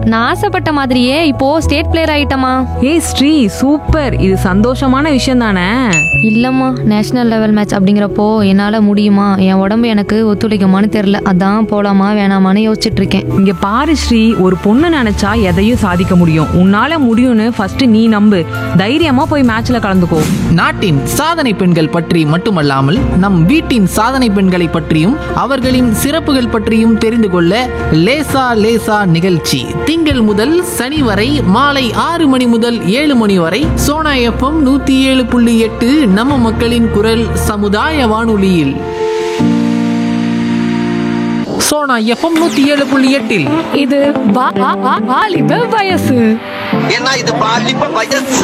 நான் ஆசைப்பட்ட மாதிரியே இப்போ ஸ்டேட் பிளேயர் ஆயிட்டமா ஏய் ஸ்ரீ சூப்பர் இது சந்தோஷமான விஷயம் தானே இல்லம்மா நேஷனல் லெவல் மேட்ச் அப்படிங்கிறப்போ என்னால முடியுமா என் உடம்பு எனக்கு ஒத்துழைக்குமான்னு தெரியல அதான் போலாமா வேணாமான்னு யோசிச்சுட்டு இருக்கேன் இங்க பாரு ஸ்ரீ ஒரு பொண்ணு நினைச்சா எதையும் சாதிக்க முடியும் உன்னால முடியும்னு ஃபர்ஸ்ட் நீ நம்பு தைரியமா போய் மேட்ச்ல கலந்துக்கோ நாட்டின் சாதனை பெண்கள் பற்றி மட்டுமல்லாமல் நம் வீட்டின் சாதனை பெண்களை பற்றியும் அவர்களின் சிறப்புகள் பற்றியும் தெரிந்து கொள்ள லேசா லேசா நிகழ்ச்சி திங்கள் முதல் சனி வரை மாலை ஆறு மணி முதல் ஏழு மணி வரை சோனா எஃப்எம் நூத்தி ஏழு புள்ளி எட்டு நம்ம மக்களின் குரல் சமுதாய வானொலியில் சோனா எஃப்எம் நூத்தி ஏழு புள்ளி எட்டில் இது வா- வா- வா- வாலிப வயசு ஏன்னா இது பாலிப்ப வயசு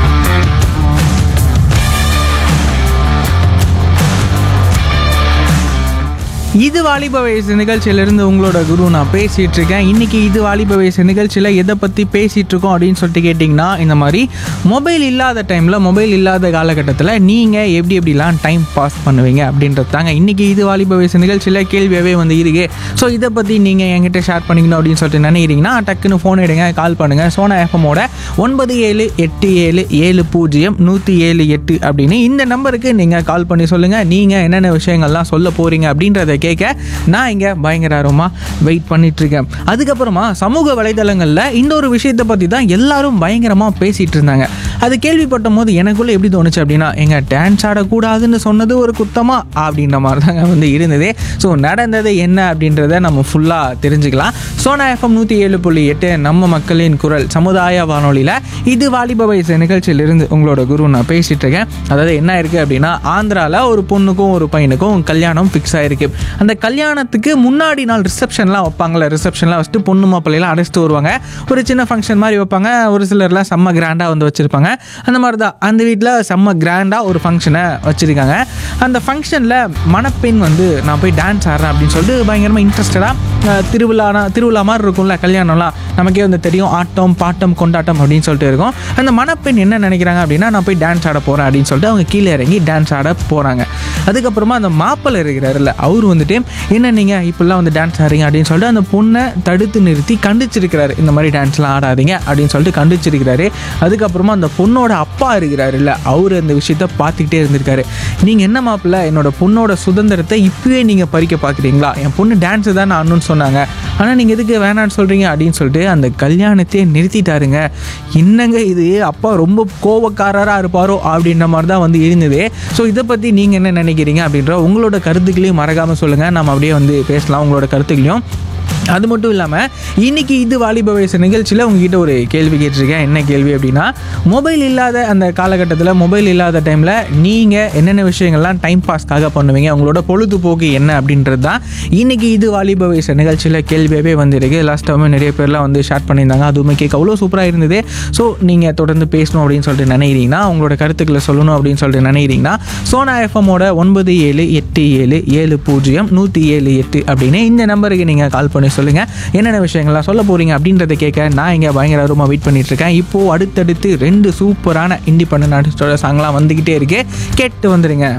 இது வாலிப வயசு நிகழ்ச்சியிலிருந்து உங்களோட குரு நான் பேசிட்டு இருக்கேன் இன்னைக்கு இது வாலிப வயசு நிகழ்ச்சியில் எதை பற்றி பேசிட்டு இருக்கோம் அப்படின்னு சொல்லிட்டு கேட்டிங்கன்னா இந்த மாதிரி மொபைல் இல்லாத டைமில் மொபைல் இல்லாத காலகட்டத்தில் நீங்கள் எப்படி எப்படிலாம் டைம் பாஸ் பண்ணுவீங்க அப்படின்றது தாங்க இன்னைக்கு இது வாலிப வயசு நிகழ்ச்சியில் கேள்வியாகவே வந்து இருக்கு ஸோ இதை பற்றி நீங்கள் என்கிட்ட ஷேர் பண்ணிக்கணும் அப்படின்னு சொல்லிட்டு நினைக்கிறீங்கன்னா டக்குன்னு ஃபோன் எடுங்க கால் பண்ணுங்கள் சோனா எஃப்எம்மோட ஒன்பது ஏழு எட்டு ஏழு ஏழு பூஜ்ஜியம் நூற்றி ஏழு எட்டு அப்படின்னு இந்த நம்பருக்கு நீங்கள் கால் பண்ணி சொல்லுங்கள் நீங்கள் என்னென்ன விஷயங்கள்லாம் சொல்ல போகிறீங்க அப்படின்றத கேட்க நான் இங்கே பயங்கர ஆர்வமாக வெயிட் பண்ணிட்டு இருக்கேன் அதுக்கப்புறமா சமூக வலைதளங்களில் இந்த ஒரு விஷயத்தை பற்றி தான் எல்லாரும் பயங்கரமாக பேசிகிட்டு இருந்தாங்க அது கேள்விப்பட்ட போது எனக்குள்ளே எப்படி தோணுச்சு அப்படின்னா எங்க டான்ஸ் ஆடக்கூடாதுன்னு சொன்னது ஒரு குத்தமா அப்படின்ற மாதிரி தாங்க வந்து இருந்தது ஸோ நடந்தது என்ன அப்படின்றத நம்ம ஃபுல்லாக தெரிஞ்சுக்கலாம் சோனா எஃப்எம் நூற்றி ஏழு புள்ளி எட்டு நம்ம மக்களின் குரல் சமுதாய வானொலியில் இது வாலிப வயசு நிகழ்ச்சியிலிருந்து உங்களோட குரு நான் பேசிட்டு இருக்கேன் அதாவது என்ன இருக்குது அப்படின்னா ஆந்திராவில் ஒரு பொண்ணுக்கும் ஒரு பையனுக்கும் கல்யாணம் ஃபிக்ஸ் ஆயிருக்கு அந்த கல்யாணத்துக்கு முன்னாடி நாள் ரிசப்ஷன்லாம் வைப்பாங்கள்ல ரிசப்ஷன்லாம் வச்சுட்டு பொண்ணு மாப்பிள்ளையெல்லாம் அழைச்சிட்டு வருவாங்க ஒரு சின்ன ஃபங்க்ஷன் மாதிரி வைப்பாங்க ஒரு சிலர்லாம் செம்ம கிராண்டாக வந்து வச்சுருப்பாங்க அந்த மாதிரி தான் அந்த வீட்டில் செம்ம கிராண்டாக ஒரு ஃபங்க்ஷனை வச்சுருக்காங்க அந்த ஃபங்க்ஷனில் மணப்பெண் வந்து நான் போய் டான்ஸ் ஆடுறேன் அப்படின்னு சொல்லிட்டு பயங்கரமாக இன்ட்ரெஸ்டடாக திருவிழானா திருவிழா மாதிரி இருக்கும்ல கல்யாணம்லாம் நமக்கே வந்து தெரியும் ஆட்டம் பாட்டம் கொண்டாட்டம் அப்படின்னு சொல்லிட்டு இருக்கும் அந்த மணப்பெண் என்ன நினைக்கிறாங்க அப்படின்னா நான் போய் டான்ஸ் ஆட போகிறேன் அப்படின்னு சொல்லிட்டு அவங்க கீழே இறங்கி டான்ஸ் ஆட போகிறாங்க அதுக்கப்புறமா அந்த மாப்பிள்ளை இருக்கிறாருல்ல அவர் வந்துட்டு என்ன நீங்கள் இப்படிலாம் வந்து டான்ஸ் ஆடுறீங்க அப்படின்னு சொல்லிட்டு அந்த பொண்ணை தடுத்து நிறுத்தி கண்டிச்சிருக்கிறாரு இந்த மாதிரி டான்ஸ்லாம் ஆடாதீங்க அப்படின்னு சொல்லிட்டு கண்டிச்சிருக்கிறாரு அதுக்கப்புறமா அந்த பொண்ணோட அப்பா இருக்கிறாரு இல்லை அவர் அந்த விஷயத்த பார்த்துக்கிட்டே இருந்திருக்காரு நீங்கள் என்ன மாப்பிள்ளை என்னோட பொண்ணோட சுதந்திரத்தை இப்பயே நீங்கள் பறிக்க பார்க்குறீங்களா என் பொண்ணு டான்ஸு தான் ஆடணும்னு சொன்னாங்க ஆனால் நீங்கள் எதுக்கு வேணான்னு சொல்கிறீங்க அப்படின்னு சொல்லிட்டு அந்த கல்யாணத்தையே நிறுத்திட்டாருங்க என்னங்க இது அப்பா ரொம்ப கோபக்காரராக இருப்பாரோ அப்படின்ற மாதிரி தான் வந்து இருந்தது ஸோ இதை பற்றி நீங்கள் என்ன நினைக்கிறீங்க அப்படின்ற உங்களோட கருத்துக்களையும் மறக்காமல் சொல்லுங்கள் நம்ம அப்படியே வந்து பேசலாம் உங்களோட கருத்துக்களையும் அது மட்டும் இல்லாமல் இன்னைக்கு இது வாலிப வயசு நிகழ்ச்சியில் உங்ககிட்ட ஒரு கேள்வி கேட்டிருக்கேன் என்ன கேள்வி அப்படின்னா மொபைல் இல்லாத அந்த காலகட்டத்தில் மொபைல் இல்லாத டைமில் நீங்கள் என்னென்ன விஷயங்கள்லாம் டைம் பாஸ்க்காக பண்ணுவீங்க உங்களோட பொழுதுபோக்கு என்ன அப்படின்றது தான் இன்னைக்கு இது வாலிப வயசு நிகழ்ச்சியில் கேள்வியாகவே வந்திருக்கு லாஸ்ட் டைம் நிறைய பேர்லாம் வந்து ஷேர் பண்ணியிருந்தாங்க அதுவுமே கேட்க அவ்வளோ சூப்பராக இருந்தது ஸோ நீங்கள் தொடர்ந்து பேசணும் அப்படின்னு சொல்லிட்டு நினைக்கிறீங்கன்னா உங்களோட கருத்துக்களை சொல்லணும் அப்படின்னு சொல்லிட்டு நினைக்கிறீங்கன்னா சோனா எஃப்எம்மோட ஒன்பது ஏழு எட்டு ஏழு ஏழு பூஜ்ஜியம் நூற்றி ஏழு எட்டு அப்படின்னு இந்த நம்பருக்கு நீங்கள் கால் பண்ணி சொல்லுங்கள் என்னென்ன விஷயங்கள்லாம் சொல்ல போகிறீங்க அப்படின்றத கேட்க நான் இங்கே பயங்கர ரூமாக வெயிட் பண்ணிட்டு இருக்கேன் இப்போது அடுத்தடுத்து ரெண்டு சூப்பரான இண்டிபெண்டன்ட் ஆர்டிஸ்டோட சாங்லாம் வந்துக்கிட்டே இருக்கு கேட்டு வந்துடுங்க